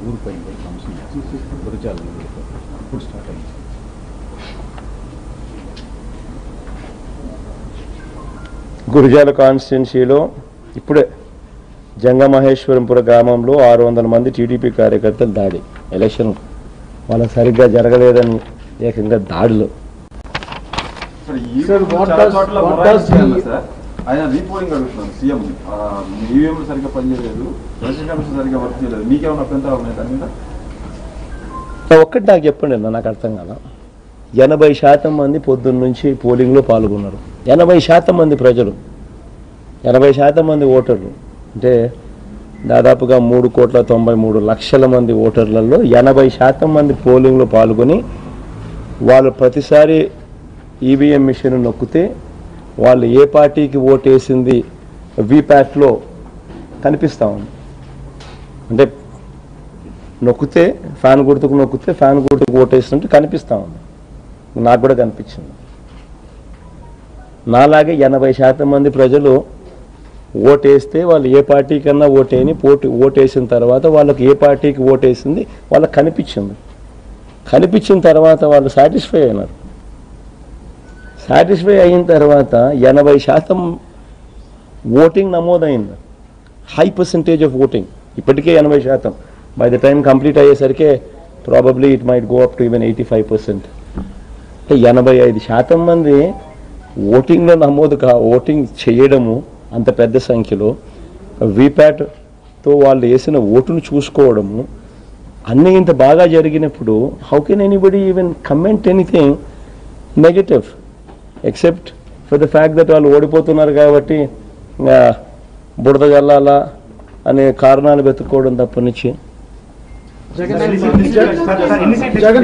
ఊరిపోయింది function Gurazala అప్పుడు start అయింది గురిజాల కాన్స్టిట్యున్సీలో ఇప్పుడే జంగమహేశ్వరంపుర గ్రామంలో ఆరు వందల మంది టీడీపీ కార్యకర్తలు దాడి ఎలక్షన్ వాళ్ళకి సరిగ్గా జరగలేదని ఏకంగా దాడులు సార్, ఈ Sir, what చాలా does- చోట్ల what మొరాయిల్ does చేయాలి the- సార్ ఆయన రీపోలింగ్ అడుగుతున్నాను సీఎం ఈవీఎంలు సరిగ్గా పనిచేయలేదు ఎలక్షన్ కమిషన్ సరిగ్గా వర్క్ చేయలేదు మీకేమైనా అభ్యంతరాలు ఉన్నాయి దాని మీద ఒక్కటి నాకు చెప్పండి అన్న నాకు అర్థం కదా ఎనభై శాతం మంది పొద్దున్న నుంచి పోలింగ్లో పాల్గొన్నారు ఎనభై శాతం మంది ప్రజలు ఎనభై శాతం మంది ఓటర్లు అంటే దాదాపుగా మూడు కోట్ల తొంభై మూడు లక్షల మంది ఓటర్లలో ఎనభై శాతం మంది పోలింగ్లో పాల్గొని వాళ్ళు ప్రతిసారి ఈవీఎం మిషన్ నొక్కితే వాళ్ళు ఏ పార్టీకి ఓటేసింది వీప్యాట్లో కనిపిస్తూ ఉంది అంటే నొక్కితే ఫ్యాన్ గుర్తుకు నొక్కితే ఫ్యాన్ గుర్తుకు ఓటేసినట్టు కనిపిస్తూ ఉంది నాకు కూడా కనిపించింది నాలాగే ఎనభై శాతం మంది ప్రజలు ఓటేస్తే వాళ్ళు ఏ పార్టీ కన్నా ఓటేని పోటీ ఓటేసిన తర్వాత వాళ్ళకి ఏ పార్టీకి ఓటేసింది వాళ్ళకి కనిపించింది కనిపించిన తర్వాత వాళ్ళు సాటిస్ఫై అయినారు సాటిస్ఫై అయిన తర్వాత ఎనభై శాతం ఓటింగ్ నమోదైంది హై పర్సంటేజ్ ఆఫ్ ఓటింగ్ ఇప్పటికే ఎనభై శాతం బై ద టైం కంప్లీట్ అయ్యేసరికి probably it might go up to even eighty five percent అంటే ఎనభై ఐదు శాతం మంది ఓటింగ్లో నమోదు కా ఓటింగ్ చేయడము అంత పెద్ద సంఖ్యలో వీప్యాట్తో వాళ్ళు వేసిన ఓటును చూసుకోవడము అన్నీ ఇంత బాగా జరిగినప్పుడు how can anybody even comment anything negative except for the fact that వాళ్ళు ఓడిపోతున్నారు కాబట్టి ఇంకా బుడద జల్లాలా అనే కారణాలు వెతుక్కోవడం తప్ప నుంచి జగన్ జగన్